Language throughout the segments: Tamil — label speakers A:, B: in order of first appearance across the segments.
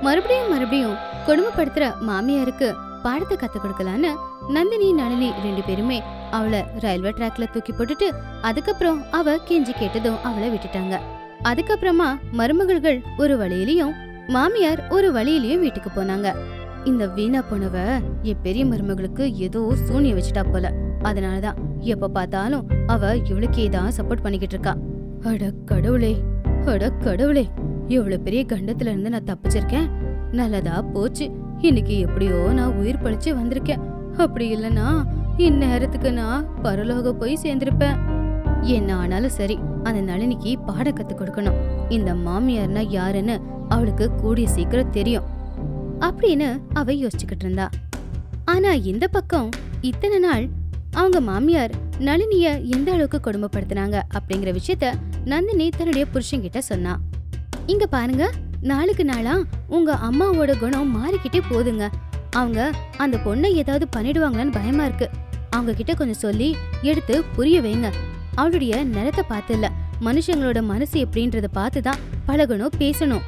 A: மறுபடியும் மறுபடியும் கொடுமைப்படுத்துற மாமியாருக்கு பாடத்தை கத்து கொடுக்கலான்னு நந்தினி நளினி ரெண்டு பேருமே அவளை ரயில்வே ட்ராக்ல தூக்கி போட்டுட்டு அதுக்கப்புறம் அவ கெஞ்சி கேட்டதும் அவளை விட்டுட்டாங்க அதுக்கப்புறமா மருமகள்கள் ஒரு வழியிலயும் மாமியார் ஒரு வழியிலயும் வீட்டுக்கு போனாங்க இந்த வீணா போனவ என் பெரிய மருமகளுக்கு ஏதோ சூனிய வச்சுட்டா போல அதனாலதான் எப்ப பார்த்தாலும் அவ இவளுக்கே தான் சப்போர்ட் பண்ணிக்கிட்டு இருக்கா அட கடவுளே அட கடவுளே இவ்வளவு பெரிய கண்டத்துல இருந்து நான் தப்பிச்சிருக்கேன் நல்லதா போச்சு இன்னைக்கு எப்படியோ நான் உயிர் பழிச்சு வந்திருக்கேன் அப்படி இல்லனா இந்நேரத்துக்கு நான் பரலோக போய் சேர்ந்திருப்பேன் என்ன ஆனாலும் சரி அந்த நளினிக்கு பாட கத்து கொடுக்கணும் இந்த மாமியார்னா யாருன்னு அவளுக்கு கூடிய சீக்கிரம் தெரியும் அப்படின்னு அவ யோசிச்சுக்கிட்டு இருந்தா ஆனா இந்த பக்கம் இத்தனை நாள் அவங்க மாமியார் நளினிய எந்த அளவுக்கு கொடுமைப்படுத்தினாங்க அப்படிங்கிற விஷயத்த நந்தினி தன்னுடைய புருஷன்கிட்ட சொன்னா இங்க பாருங்க நாளுக்கு நாளா உங்க அம்மாவோட குணம் மாறிக்கிட்டே போகுதுங்க அவங்க அந்த பொண்ணை ஏதாவது பண்ணிடுவாங்களான்னு பயமா இருக்கு அவங்க கிட்ட கொஞ்சம் சொல்லி எடுத்து புரிய வைங்க அவளுடைய நிலத்தை பார்த்து இல்ல மனுஷங்களோட மனசு எப்படின்றத பார்த்து தான் பழகணும் பேசணும்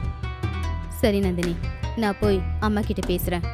A: சரி நந்தினி நான் போய் அம்மா கிட்ட பேசுறேன்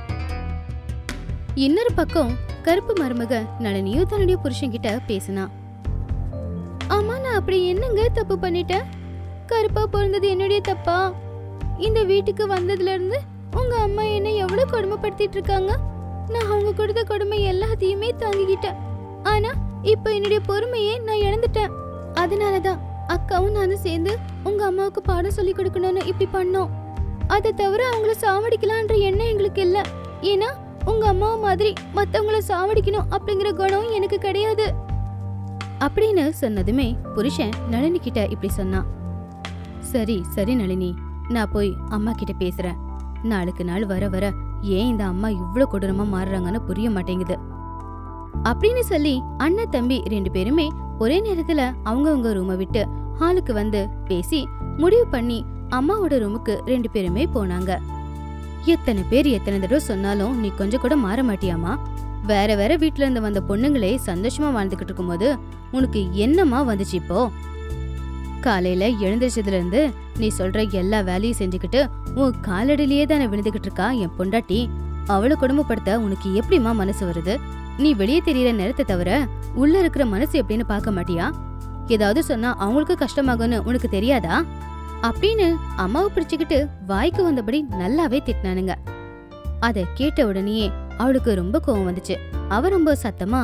A: இன்னொரு பக்கம் கருப்பு மருமக நளினியும் தன்னுடைய புருஷன் கிட்ட பேசினா அம்மா நான் அப்படி என்னங்க தப்பு பண்ணிட்டேன் கருப்பா பிறந்தது என்னுடைய தப்பா இந்த வீட்டுக்கு வந்ததுல இருந்து உங்க அம்மா என்ன எவ்வளவு கொடுமைப்படுத்திட்டு இருக்காங்க நான் அவங்க கொடுத்த கொடுமை எல்லாத்தையுமே தாங்கிக்கிட்டேன் ஆனா இப்ப என்னுடைய பொறுமையே நான் இழந்துட்டேன் அதனாலதான் அக்காவும் நானும் சேர்ந்து உங்க அம்மாவுக்கு பாடம் சொல்லி கொடுக்கணும்னு இப்படி பண்ணோம் அதை தவிர அவங்கள சாவடிக்கலான்ற எண்ணம் எங்களுக்கு இல்ல ஏன்னா உங்க அம்மாவை மாதிரி மத்தவங்கள சாவடிக்கணும் அப்படிங்கிற குணம் எனக்கு கிடையாது அப்படின்னு சொன்னதுமே புருஷன் நளினி கிட்ட இப்படி சொன்னான் சரி சரி நளினி நான் போய் அம்மா கிட்ட பேசுறேன் நாளுக்கு நாள் வர வர ஏன் இந்த அம்மா இவ்ளோ கொடூரமா மாறுறாங்கன்னு புரிய மாட்டேங்குது அப்படின்னு சொல்லி அண்ணன் தம்பி ரெண்டு பேருமே ஒரே நேரத்துல அவங்கவங்க ரூமை விட்டு ஹாலுக்கு வந்து பேசி முடிவு பண்ணி அம்மாவோட ரூமுக்கு ரெண்டு பேருமே போனாங்க எத்தனை பேர் எத்தனை தடவை சொன்னாலும் நீ கொஞ்சம் கூட மாற மாட்டியாமா வேற வேற வீட்ல இருந்து வந்த பொண்ணுங்களே சந்தோஷமா வாழ்ந்துகிட்டு இருக்கும்போது உனக்கு என்னமா வந்துச்சு இப்போ காலையில எழுந்திரிச்சதுல இருந்து நீ சொல்ற எல்லா வேலையும் செஞ்சுக்கிட்டு உன் காலடியிலேயே தானே விழுந்துகிட்டு இருக்கா என் பொண்டாட்டி அவளை கொடுமைப்படுத்த உனக்கு எப்படிமா மனசு வருது நீ வெளியே தெரியற நேரத்தை தவிர உள்ள இருக்கிற மனசு எப்படின்னு பார்க்க மாட்டியா ஏதாவது சொன்னா அவங்களுக்கு கஷ்டமாகும்னு உனக்கு தெரியாதா அப்படின்னு அம்மாவை பிடிச்சுக்கிட்டு வாய்க்கு வந்தபடி நல்லாவே திட்டினானுங்க அத கேட்ட உடனேயே அவளுக்கு ரொம்ப கோவம் வந்துச்சு அவ ரொம்ப சத்தமா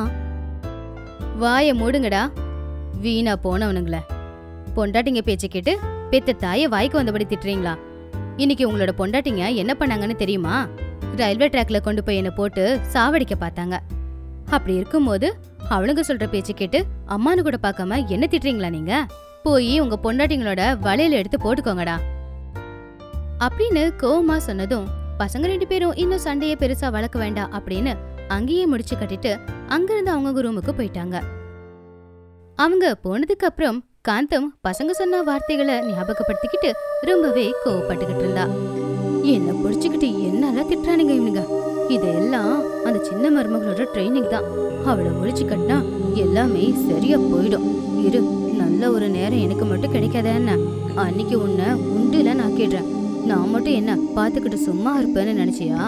A: வாய மூடுங்கடா வீணா போனவனுங்கள பொண்டாட்டிங்க பேச்ச கேட்டு பெத்த தாய வாய்க்கு வந்தபடி திட்டுறீங்களா இன்னைக்கு உங்களோட பொண்டாட்டிங்க என்ன பண்ணாங்கன்னு தெரியுமா ரயில்வே ட்ராக்ல கொண்டு போய் என்ன போட்டு சாவடிக்க பார்த்தாங்க அப்படி இருக்கும்போது அவளுங்க சொல்ற பேச்ச கேட்டு அம்மானு கூட பார்க்காம என்ன திட்டுறீங்களா நீங்க போய் உங்க பொண்டாட்டிங்களோட வளையல எடுத்து போட்டுக்கோங்கடா அப்படின்னு கோவமா சொன்னதும் பசங்க ரெண்டு பேரும் இன்னும் சண்டைய பெருசா வளர்க்க வேண்டாம் அப்படின்னு அங்கேயே முடிச்சு கட்டிட்டு அங்கிருந்து அவங்க ரூமுக்கு போயிட்டாங்க அவங்க போனதுக்கு அப்புறம் காந்தம் பசங்க சொன்ன வார்த்தைகளை ஞாபகப்படுத்திக்கிட்டு ரொம்பவே கோவப்பட்டுக்கிட்டு இருந்தா என்ன புடிச்சுக்கிட்டு என்னெல்லாம் திட்டுறானுங்க இவனுங்க இதெல்லாம் அந்த சின்ன மருமகளோட ட்ரைனிங் தான் அவளை ஒழிச்சு கட்டினா எல்லாமே சரியா போயிடும் இரு நல்ல ஒரு நேரம் எனக்கு மட்டும் கிடைக்காத என்ன அன்னைக்கு உன்னை உண்டுல நான் கேடுறேன் நான் மட்டும் என்ன பாத்துக்கிட்டு சும்மா இருப்பேன்னு நினைச்சியா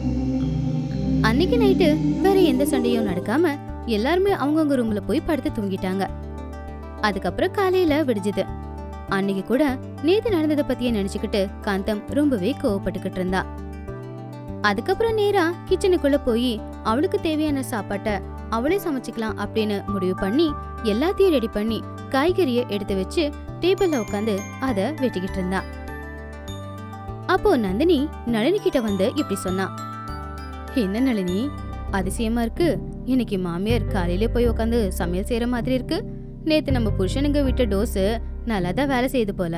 A: அன்னைக்கு நைட்டு வேற எந்த சண்டையும் நடக்காம எல்லாருமே அவங்கவங்க ரூம்ல போய் படுத்து தூங்கிட்டாங்க அதுக்கப்புறம் காலையில விடிஞ்சுது அன்னைக்கு கூட நேத்து நடந்தத பத்தியே நினைச்சுக்கிட்டு காந்தம் ரொம்பவே கோவப்பட்டுக்கிட்டு இருந்தா அதுக்கப்புறம் நேரா கிச்சனுக்குள்ள போய் அவளுக்கு தேவையான சாப்பாட்ட அவளே சமைச்சுக்கலாம் அப்படின்னு முடிவு பண்ணி எல்லாத்தையும் ரெடி பண்ணி காய்கறிய எடுத்து வச்சு டேபிள்ல உட்காந்து அத வெட்டிக்கிட்டு இருந்தா அப்போ நந்தினி நளினி கிட்ட வந்து இப்படி சொன்னா என்ன நளினி அதிசயமா இருக்கு இன்னைக்கு மாமியார் காலையில போய் உட்காந்து சமையல் செய்யற மாதிரி இருக்கு நேத்து நம்ம புருஷனுங்க விட்ட டோஸ் நல்லா தான் வேலை செய்யுது போல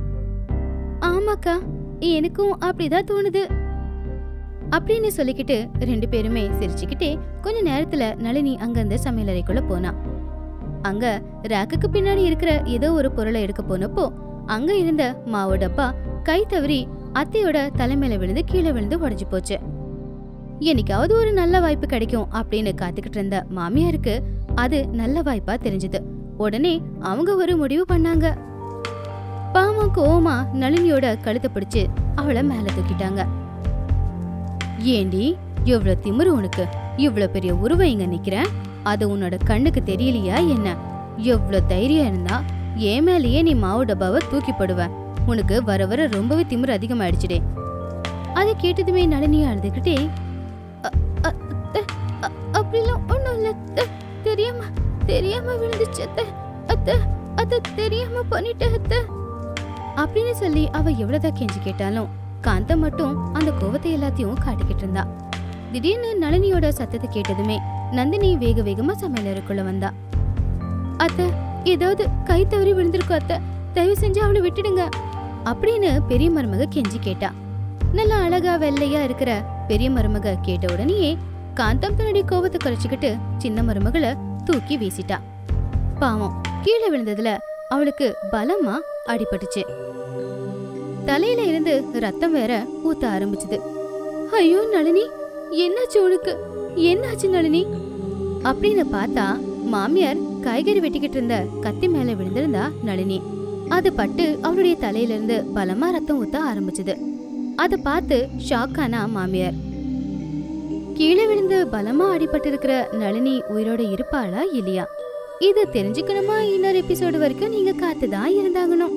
A: ஆமாக்கா எனக்கும் அப்படிதான் தோணுது அப்படின்னு சொல்லிக்கிட்டு ரெண்டு பேருமே சிரிச்சுக்கிட்டே கொஞ்ச நேரத்துல நளினி அங்கிருந்து சமையலறைக்குள்ள போனா அங்க ரேக்குக்கு பின்னாடி இருக்கிற ஏதோ ஒரு பொருளை எடுக்க போனப்போ அங்க இருந்த மாவு டப்பா கை தவறி அத்தையோட தலைமையில விழுந்து கீழே விழுந்து உடைஞ்சு போச்சு என்னைக்காவது ஒரு நல்ல வாய்ப்பு கிடைக்கும் அப்படின்னு காத்துக்கிட்டு இருந்த மாமியாருக்கு அது நல்ல வாய்ப்பா தெரிஞ்சது உடனே அவங்க ஒரு முடிவு பண்ணாங்க பாவம் கோவமா நளினியோட கழுத்தை பிடிச்சு அவளை மேல தூக்கிட்டாங்க ஏண்டி எவ்வளவு திமிரு உனக்கு இவ்வளவு பெரிய உருவம் இங்க நிக்கிற அது உன்னோட கண்ணுக்கு தெரியலையா என்ன எவ்வளவு தைரியம் இருந்தா என் மேலேயே நீ மாவு டப்பாவை தூக்கி போடுவ உனக்கு வர வர ரொம்பவே திமிரு அதிகமாயிடுச்சுடே அதை கேட்டதுமே நளினி அழுதுகிட்டே "அ- அ- அத்தை, அ- அப்படிலாம் ஒண்ணும் இல்ல அத்தை. தெரியாம தெரியாம விழுந்துச்சு அத்தை. அத்தை அத்தை தெரியாம பண்ணிட்டேன் அத்தை அப்படின்னு சொல்லி அவ எவ்வளவுதான் கெஞ்சி கேட்டாலும் காந்தா மட்டும் அந்த கோவத்தை எல்லாத்தையும் காட்டிக்கிட்டு இருந்தா திடீர்னு நளினியோட சத்தத்தை கேட்டதுமே நந்தினி வேக வேகமா சமையலறைக்குள்ள வந்தா அத்த ஏதாவது கை தவறி விழுந்திருக்கோம் அத்த தயவு செஞ்சு அவளை விட்டுடுங்க அப்படின்னு பெரிய மருமக கெஞ்சி கேட்டா நல்லா அழகா வெள்ளையா இருக்கிற பெரிய மருமக கேட்ட உடனேயே காந்தம் தன்னுடைய கோவத்தை குறைச்சுக்கிட்டு சின்ன மருமகளை தூக்கி வீசிட்டா பாவம் கீழே விழுந்ததுல அவளுக்கு பலமா அடிபட்டுச்சு தலையில இருந்து ரத்தம் வேற ஊத்த ஆரம்பிச்சுது ஐயோ நளினி என்னாச்சு உனக்கு என்னாச்சு நளினி அப்படின்னு பார்த்தா மாமியார் காய்கறி வெட்டிக்கிட்டு இருந்த கத்தி மேல விழுந்திருந்தா நளினி அது பட்டு அவளுடைய தலையில இருந்து பலமா ரத்தம் ஊத்த ஆரம்பிச்சது அத பார்த்து ஷாக் ஆனா மாமியார் கீழே விழுந்து பலமா அடிபட்டு இருக்கிற நளினி உயிரோட இருப்பாளா இல்லையா இத தெரிஞ்சுக்கணுமா இன்னொரு எபிசோடு வரைக்கும் நீங்க காத்துதான் இருந்தாகணும்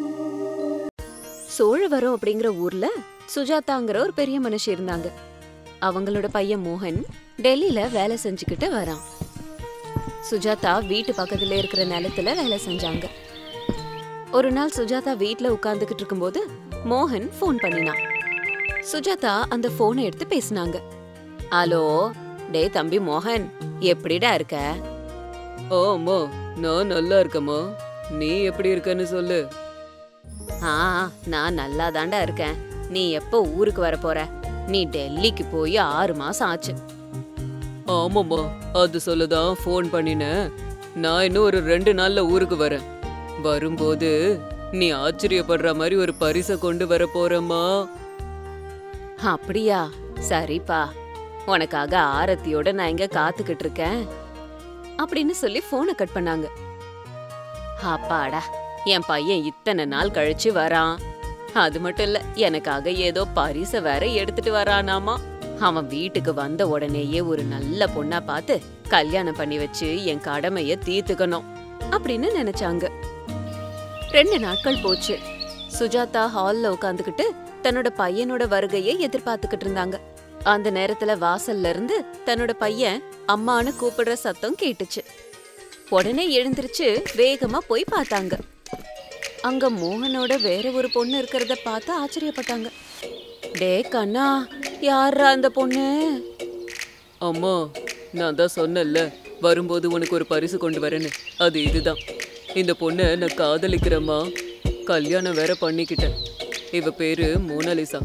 B: சோழவரம் அப்படிங்கிற ஊர்ல சுஜாதாங்கிற ஒரு பெரிய மனுஷி இருந்தாங்க அவங்களோட பையன் மோகன் டெல்லியில வேலை செஞ்சுக்கிட்டு வரான் சுஜாதா வீட்டு பக்கத்துல இருக்கிற நிலத்துல வேலை செஞ்சாங்க ஒரு நாள் சுஜாதா வீட்ல உட்கார்ந்துகிட்டு இருக்கும்போது மோகன் ஃபோன் பண்ணினான் சுஜாதா அந்த போனை எடுத்து பேசினாங்க ஹலோ டேய் தம்பி மோகன் எப்படிடா இருக்க
C: ஓ அம்மா நான் நல்லா இருக்கேம்மா நீ எப்படி இருக்கன்னு சொல்லு
B: ஆ நான் நல்லா தாண்டா இருக்கேன் நீ எப்போ ஊருக்கு வர போற நீ டெல்லிக்கு போய் ஆறு மாசம் ஆச்சு
C: ஆமாம்மா அது சொல்லதான் ஃபோன் பண்ணினேன் நான் இன்னும் ஒரு ரெண்டு நாள்ல ஊருக்கு வரேன் வரும்போது நீ ஆச்சரியப்படுற மாதிரி ஒரு பரிசை கொண்டு வர போறேம்மா
B: அப்படியா சரிப்பா உனக்காக ஆரத்தியோட நான் இங்க காத்துக்கிட்டு இருக்கேன் அப்படின்னு சொல்லி போனை கட் பண்ணாங்க அப்பாடா என் பையன் இத்தனை நாள் கழிச்சு வரான் அது மட்டும் இல்ல எனக்காக ஏதோ பரிசை வேற எடுத்துட்டு வரானாமா அவன் வீட்டுக்கு வந்த உடனேயே ஒரு நல்ல பொண்ணா பார்த்து கல்யாணம் பண்ணி வச்சு என் கடமைய தீர்த்துக்கணும் அப்படின்னு நினைச்சாங்க ரெண்டு நாட்கள் போச்சு சுஜாதா ஹால்ல உட்காந்துக்கிட்டு தன்னோட பையனோட வருகையை எதிர்பார்த்துக்கிட்டு இருந்தாங்க அந்த நேரத்துல வாசல்ல இருந்து தன்னோட பையன் அம்மான்னு கூப்பிடுற சத்தம் கேட்டுச்சு உடனே எழுந்திருச்சு வேகமா போய் பார்த்தாங்க அங்க மோகனோட வேற ஒரு பொண்ணு இருக்கிறத பார்த்து ஆச்சரியப்பட்டாங்க டே கண்ணா யாரா அந்த பொண்ணு
C: அம்மா நான் தான் சொன்னேன்ல வரும்போது உனக்கு ஒரு பரிசு கொண்டு வரேன்னு அது இதுதான் இந்த பொண்ணை நான் காதலிக்கிறேம்மா கல்யாணம் வேற பண்ணிக்கிட்டேன் இவ பேரு மோனாலிசா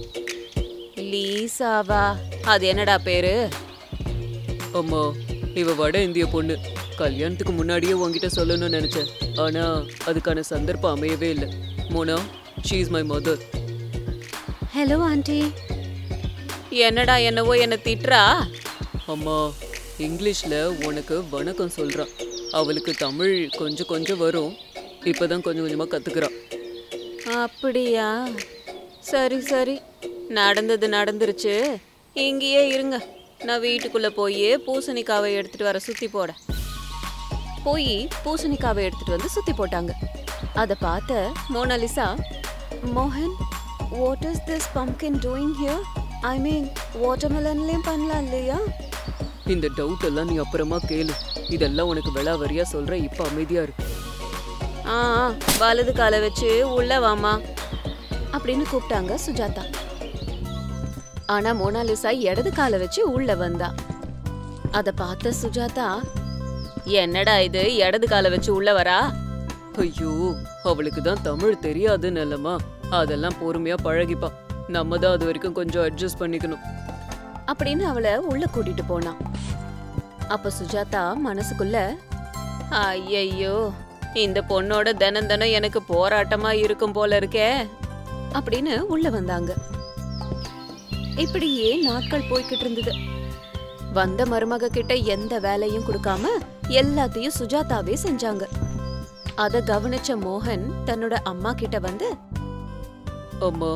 B: லீசாவா அது என்னடா பேரு
C: அம்மா இவ வட இந்திய பொண்ணு கல்யாணத்துக்கு முன்னாடியே உன்கிட்ட சொல்லணும்னு நினைச்சேன் ஆனா அதுக்கான சந்தர்ப்பம் அமையவே இல்லை Mona she is my mother
B: hello aunty என்னடா என்னவோ என்ன திட்டுறா
C: அம்மா இங்கிலீஷ்ல உனக்கு வணக்கம் சொல்றா அவளுக்கு தமிழ் கொஞ்சம் கொஞ்சம் வரும் இப்பதான் கொஞ்சம் கொஞ்சமா கத்துக்கிறா
B: அப்படியா சரி சரி நடந்தது நடந்துருச்சு இங்கேயே இருங்க நான் வீட்டுக்குள்ள போய் பூசணிக்காவை எடுத்துட்டு வர சுத்தி போட போய் பூசணிக்காவை எடுத்துட்டு வந்து சுத்தி போட்டாங்க அதை பார்த்த மோனாலிசா மோகன் what is this pumpkin doing here I mean வாட்டர்மெலன்லேயும் பண்ணலாம் இல்லையா
C: இந்த டவுட் எல்லாம் நீ அப்புறமா கேளு இதெல்லாம் உனக்கு விளாவரியா சொல்றேன் இப்ப அமைதியா இருக்கு
B: ஆ ஆ, வலது காலை வச்சு உள்ள வாமா அப்படின்னு கூப்பிட்டாங்க சுஜாதா ஆனா மோனாலிசா இடது காலை வச்சு உள்ள வந்தா அத பார்த்த சுஜாதா என்னடா இது இடது காலை வச்சு உள்ள வரா
C: ஐயோ அவளுக்கு தான் தமிழ் தெரியாது நல்லமா அதெல்லாம் பொறுமையா பழகிப்பா நம்ம தான் அது வரைக்கும் கொஞ்சம் அட்ஜஸ்ட் பண்ணிக்கணும்
B: அப்படின்னு அவளை உள்ள கூட்டிட்டு போனான் அப்ப சுஜாதா மனசுக்குள்ள ஐயையோ இந்த பொண்ணோட தினம் தினம் எனக்கு போராட்டமா இருக்கும் போல இருக்கே அப்படின்னு உள்ள வந்தாங்க இப்படியே நாட்கள் போய்கிட்டு இருந்தது வந்த மருமக கிட்ட எந்த வேலையும் கொடுக்காம எல்லாத்தையும் சுஜாதாவே செஞ்சாங்க அத கவனிச்ச மோகன் தன்னோட அம்மா கிட்ட வந்து
C: அம்மா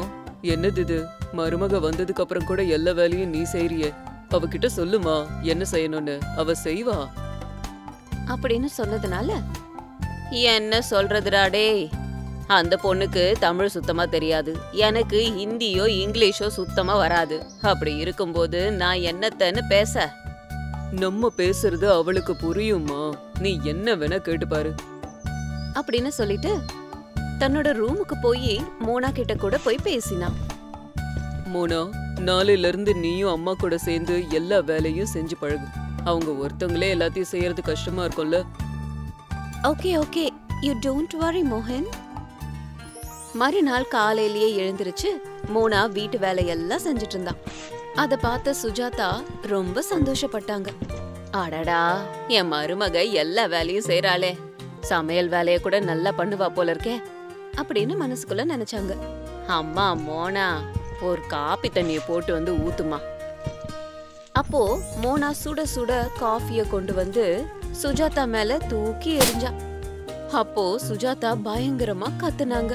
C: என்னது இது மருமக வந்ததுக்கு அப்புறம் கூட எல்லா வேலையும் நீ செய்றியே அவகிட்ட சொல்லுமா என்ன செய்யணும்னு அவ செய்வா
B: அப்படின்னு சொன்னதுனால என்ன சொல்றதுடா டேய் அந்த பொண்ணுக்கு தமிழ் சுத்தமா தெரியாது எனக்கு ஹிந்தியோ இங்கிலீஷோ சுத்தமா வராது அப்படி இருக்கும்போது நான் என்னத்தன்னு பேச
C: நம்ம பேசுறது அவளுக்கு புரியுமா நீ என்ன வேணா கேட்டு பாரு
B: அப்படின்னு சொல்லிட்டு தன்னோட ரூமுக்கு போய் மோனா கிட்ட கூட போய் பேசினான்
C: மோனா நாளையில இருந்து நீயும் அம்மா கூட சேர்ந்து எல்லா வேலையும் செஞ்சு பழகு அவங்க ஒருத்தவங்களே எல்லாத்தையும் செய்யறது கஷ்டமா இருக்கும்ல
B: okay okay you don't worry மோகன் மறுநாள் காலையிலேயே எழுந்திருச்சு மோனா வீட்டு வேலையெல்லாம் செஞ்சுட்டு இருந்தான் அத பார்த்த சுஜாதா ரொம்ப சந்தோஷப்பட்டாங்க அடடா என் மருமக எல்லா வேலையும் செய்றாளே சமையல் வேலைய கூட நல்லா பண்ணுவா போல இருக்கே அப்படின்னு மனசுக்குள்ள நினைச்சாங்க அம்மா மோனா ஒரு காப்பி தண்ணிய போட்டு வந்து ஊத்துமா அப்போ மோனா சுட சுட காஃபிய கொண்டு வந்து சுஜாதா மேல தூக்கி எறிஞ்சா அப்போ சுஜாதா பயங்கரமா கத்துனாங்க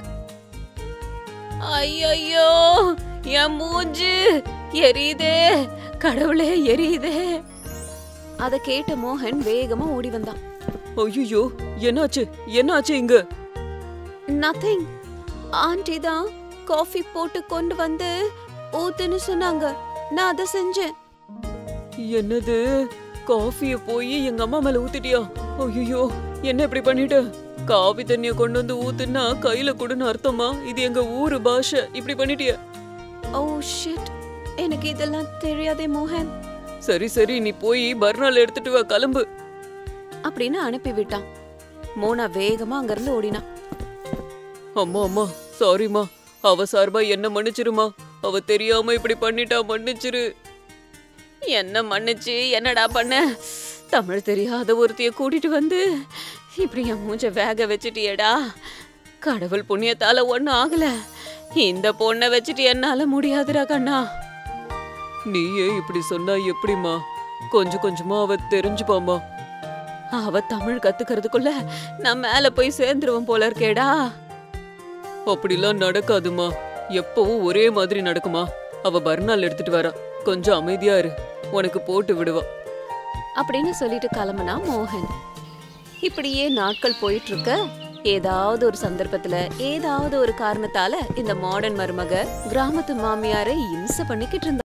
B: ஐயோ என் மூஞ்சு எரியுதே கடவுளே எரியுதே அத கேட்ட மோகன் வேகமா ஓடி வந்தான்
C: ஐயோ என்னாச்சு என்னாச்சு இங்க
B: நத்திங் ஆண்டி தான் காஃபி போட்டு கொண்டு வந்து ஊத்துன்னு சொன்னாங்க நான் அதை செஞ்சேன்
C: என்னது காஃபிய போய் எங்க அம்மா மேல ஊத்திட்டியா ஐயோ என்ன இப்படி பண்ணிட்ட காபி தண்ணிய கொண்டு வந்து ஊத்துனா கையில கொடுன்னு அர்த்தமா இது எங்க ஊரு பாஷை இப்படி பண்ணிட்டிய
B: ஓ ஷிட் எனக்கு இதெல்லாம் தெரியாதே மோகன்
C: சரி சரி நீ போய் பர்னால் எடுத்துட்டு வா கிளம்பு
B: அப்படின்னு அனுப்பி விட்டான் மோனா வேகமா அங்கிருந்து ஓடினான்
C: அம்மா அம்மா சாரிம்மா அவ சார்பா என்ன மன்னிச்சிருமா அவ தெரியாம இப்படி பண்ணிட்டா மன்னிச்சிரு
B: என்ன மன்னிச்சு என்னடா பண்ண தமிழ் தெரியாத ஒருத்திய கூட்டிட்டு வந்து இப்படி என் மூஞ்ச வேக வச்சிட்டியேடா கடவுள் புண்ணியத்தால ஒண்ணும் ஆகல இந்த பொண்ணை வச்சுட்டு என்னால முடியாதுடா கண்ணா
C: நீயே இப்படி சொன்னா எப்படிம்மா கொஞ்சம் கொஞ்சமா அவ தெரிஞ்சுப்பாம்மா
B: அவ தமிழ் கத்துக்கிறதுக்குள்ள நான் மேல போய் சேர்ந்துருவேன் போல இருக்கேடா
C: அப்படிலாம் நடக்காதுமா எப்பவும் ஒரே மாதிரி நடக்குமா அவ பர்னால் எடுத்துட்டு வரா கொஞ்சம் அமைதியா இரு உனக்கு போட்டு விடுவா
B: அப்படின்னு சொல்லிட்டு கிளம்புனா மோகன் இப்படியே நாட்கள் போயிட்டு இருக்க ஏதாவது ஒரு சந்தர்ப்பத்துல ஏதாவது ஒரு காரணத்தால இந்த மாடர்ன் மருமக கிராமத்து மாமியாரை இம்சை பண்ணிக்கிட்டு இருந்தா